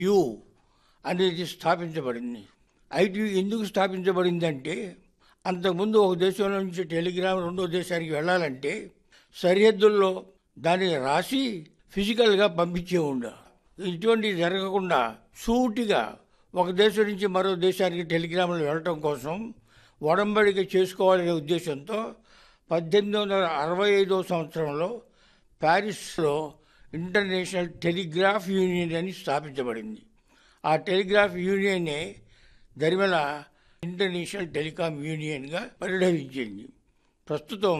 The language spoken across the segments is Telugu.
యు అనేది స్థాపించబడింది ఐటీయు ఎందుకు స్థాపించబడిందంటే అంతకుముందు ఒక దేశం నుంచి టెలిగ్రామ్ రెండో దేశానికి వెళ్ళాలంటే సరిహద్దుల్లో దాన్ని రాసి ఫిజికల్గా పంపించే ఉండ ఇటువంటివి జరగకుండా సూటిగా ఒక దేశం నుంచి మరో దేశానికి టెలిగ్రాములు వెళ్ళటం కోసం ఒడంబడిక చేసుకోవాలనే ఉద్దేశంతో పద్దెనిమిది వందల అరవై ఐదో సంవత్సరంలో ప్యారిస్లో ఇంటర్నేషనల్ టెలిగ్రాఫ్ యూనియన్ అని స్థాపించబడింది ఆ టెలిగ్రాఫ్ యూనియనే దరిమల ఇంటర్నేషనల్ టెలికాం యూనియన్గా పరిణమించింది ప్రస్తుతం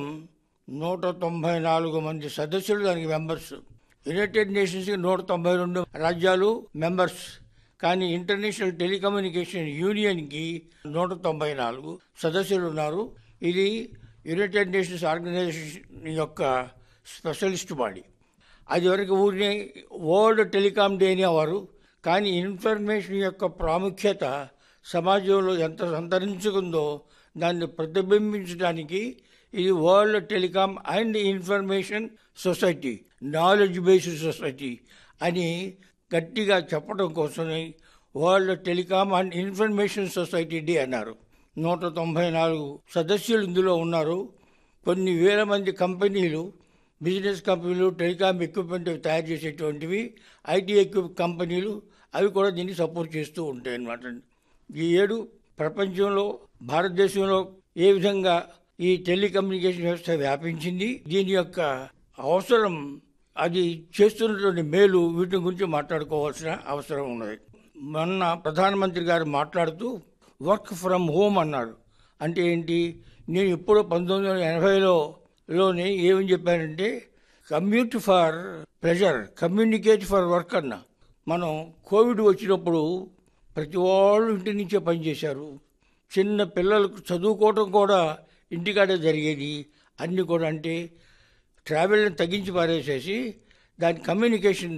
నూట తొంభై నాలుగు మంది సదస్సులు దానికి మెంబర్స్ యునైటెడ్ నేషన్స్కి నూట తొంభై రెండు రాజ్యాలు మెంబర్స్ కానీ ఇంటర్నేషనల్ టెలికమ్యూనికేషన్ యూనియన్కి నూట తొంభై నాలుగు సదస్సులు ఉన్నారు ఇది యునైటెడ్ నేషన్స్ ఆర్గనైజేషన్ యొక్క స్పెషలిస్ట్ బాడీ అది వరకు ఊరినే వరల్డ్ టెలికాం డే అనేవారు కానీ ఇన్ఫర్మేషన్ యొక్క ప్రాముఖ్యత సమాజంలో ఎంత సంతరించుకుందో దాన్ని ప్రతిబింబించడానికి ఇది world telecom and information society knowledge based society అని గట్టిగా చెప్పడం కోసమే world telecom and information society day అన్నారు నూట తొంభై నాలుగు సదస్సులు ఇందులో ఉన్నారు కొన్ని వేల మంది కంపెనీలు బిజినెస్ కంపెనీలు టెలికాం ఎక్విప్మెంట్ తయారు చేసేటువంటివి ఐటీ ఎక్విప్ కంపెనీలు అవి కూడా దీన్ని సపోర్ట్ చేస్తూ ఉంటాయి అన్నమాట ఈ ఏడు ప్రపంచంలో భారతదేశంలో ఏ విధంగా ఈ టెలికమ్యూనికేషన్ వ్యవస్థ వ్యాపించింది దీని యొక్క అవసరం అది చేస్తున్నటువంటి మేలు వీటి గురించి మాట్లాడుకోవాల్సిన అవసరం ఉన్నది మొన్న ప్రధానమంత్రి గారు మాట్లాడుతూ వర్క్ ఫ్రమ్ హోమ్ అన్నారు అంటే ఏంటి నేను ఎప్పుడో పంతొమ్మిది వందల ఎనభైలో లోని ఏమని చెప్పానంటే commute for pressure communicate for work అన్న మనం కోవిడ్ వచ్చినప్పుడు ప్రతి వాళ్ళు ఇంటి నుంచే పనిచేశారు చిన్న పిల్లలకు చదువుకోవటం కూడా ఇంటికాడే జరిగేది అన్నీ కూడా అంటే ట్రావెల్ని తగ్గించి పారేసేసి దాని కమ్యూనికేషన్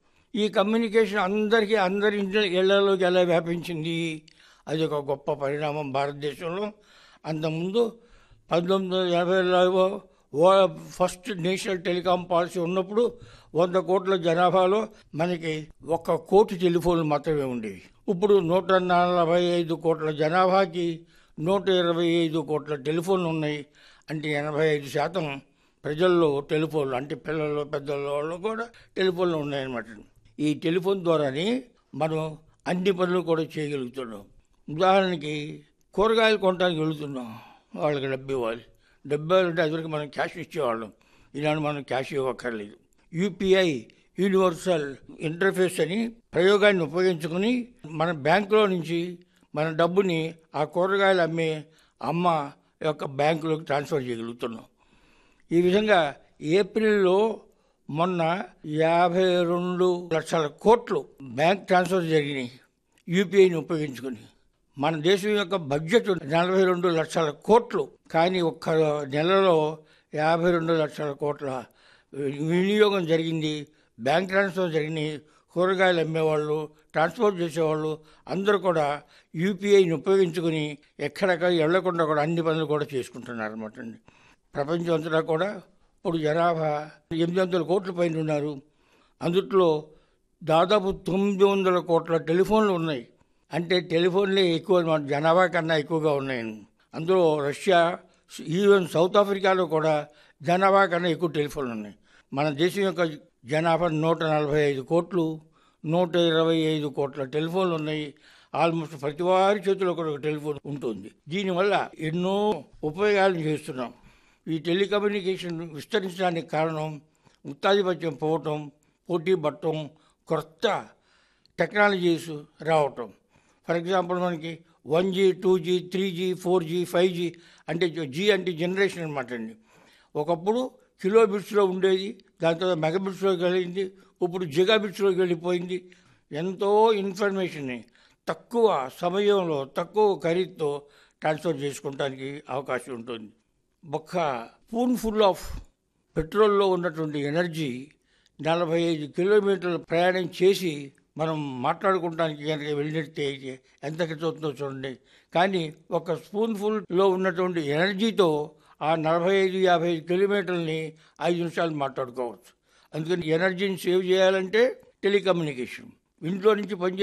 ఈ కమ్యూనికేషన్ అందరికీ అందరి ఇంటి ఇళ్లలోకి ఎలా వ్యాపించింది అది ఒక గొప్ప పరిణామం భారతదేశంలో అంతకుముందు పంతొమ్మిది వందల ఎనభైలో ఫస్ట్ నేషనల్ టెలికాం పాలసీ ఉన్నప్పుడు వంద కోట్ల జనాభాలో మనకి ఒక కోటి టెలిఫోన్లు మాత్రమే ఉండేవి ఇప్పుడు నూట నలభై ఐదు కోట్ల జనాభాకి నూట ఇరవై ఐదు కోట్ల టెలిఫోన్లు ఉన్నాయి అంటే ఎనభై ఐదు శాతం ప్రజల్లో టెలిఫోన్లు అంటే పిల్లలు పెద్దల వాళ్ళు కూడా టెలిఫోన్లు ఉన్నాయన్నమాట ఈ టెలిఫోన్ ద్వారానే మనం అన్ని పనులు కూడా చేయగలుగుతున్నాం ఉదాహరణకి కూరగాయలు కొనడానికి వెళుతున్నాం వాళ్ళకి డబ్బు ఇవ్వాలి డబ్బు ఇవ్వాలంటే అదివరకు మనం క్యాష్ ఇచ్చేవాళ్ళం ఇలాంటి మనం క్యాష్ ఇవ్వక్కర్లేదు యూపీఐ యూనివర్సల్ ఇంటర్ఫేస్ అని ప్రయోగాన్ని ఉపయోగించుకుని మన బ్యాంకులో నుంచి మన డబ్బుని ఆ కూరగాయలు అమ్మే అమ్మ యొక్క బ్యాంకులోకి ట్రాన్స్ఫర్ చేయగలుగుతున్నాం ఈ విధంగా ఏప్రిల్లో మొన్న యాభై రెండు లక్షల కోట్లు బ్యాంక్ ట్రాన్స్ఫర్ జరిగినాయి యూపీఐని ఉపయోగించుకుని మన దేశం యొక్క బడ్జెట్ నలభై రెండు లక్షల కోట్లు కానీ ఒక్క నెలలో యాభై రెండు లక్షల కోట్ల వినియోగం జరిగింది బ్యాంక్ ట్రాన్స్ఫర్ జరిగినాయి కూరగాయలు అమ్మేవాళ్ళు ట్రాన్స్పోర్ట్ చేసేవాళ్ళు అందరూ కూడా యూపీఐని ఉపయోగించుకుని ఎక్కడెక్కడ వెళ్లకుండా కూడా అన్ని పనులు కూడా చేసుకుంటున్నారు అనమాట అండి ప్రపంచం అంతటా కూడా ఇప్పుడు జనాభా ఎనిమిది వందల కోట్ల పైన ఉన్నారు అందుట్లో దాదాపు తొమ్మిది వందల కోట్ల టెలిఫోన్లు ఉన్నాయి అంటే టెలిఫోన్లే ఎక్కువ మన జనాభా కన్నా ఎక్కువగా ఉన్నాయి అందులో రష్యా ఈవెన్ సౌత్ ఆఫ్రికాలో కూడా జనాభా కన్నా ఎక్కువ టెలిఫోన్లు ఉన్నాయి మన దేశం యొక్క జనాభా నూట నలభై ఐదు కోట్లు నూట ఇరవై ఐదు కోట్ల టెలిఫోన్లు ఉన్నాయి ఆల్మోస్ట్ ప్రతి వారి చేతిలో కూడా ఒక టెలిఫోన్ ఉంటుంది దీనివల్ల ఎన్నో ఉపయోగాలు చేస్తున్నాం ఈ టెలికమ్యూనికేషన్ విస్తరించడానికి కారణం ఉత్తాధిపత్యం పోవటం పోటీ పట్టడం కొత్త టెక్నాలజీస్ రావటం ఫర్ ఎగ్జాంపుల్ మనకి one G two G three G four G five G అంటే జీ అంటే జనరేషన్ అనమాట అండి ఒకప్పుడు కిలో బిట్స్లో ఉండేది దాని తర్వాత మెగాబిట్స్లోకి వెళ్ళింది ఇప్పుడు జిగా బిట్స్లోకి వెళ్ళిపోయింది ఎంతో ఇన్ఫర్మేషన్ని తక్కువ సమయంలో తక్కువ ఖరీదుతో ట్రాన్స్ఫర్ చేసుకోవడానికి అవకాశం ఉంటుంది ఒక్క స్పూన్ ఫుల్ ఆఫ్ పెట్రోల్లో ఉన్నటువంటి ఎనర్జీ నలభై ఐదు కిలోమీటర్ల ప్రయాణం చేసి మనం మాట్లాడుకోవడానికి కనుక వెళ్ళినట్టే ఎంత ఖర్చు అవుతుందో చూడండి కానీ ఒక స్పూన్ ఫుల్లో ఉన్నటువంటి ఎనర్జీతో ఆ నలభై ఐదు యాభై ఐదు కిలోమీటర్లని ఐదు నిమిషాలు మాట్లాడుకోవచ్చు అందుకని ఎనర్జీని సేవ్ చేయాలంటే టెలికమ్యూనికేషన్ ఇంట్లో నుంచి పని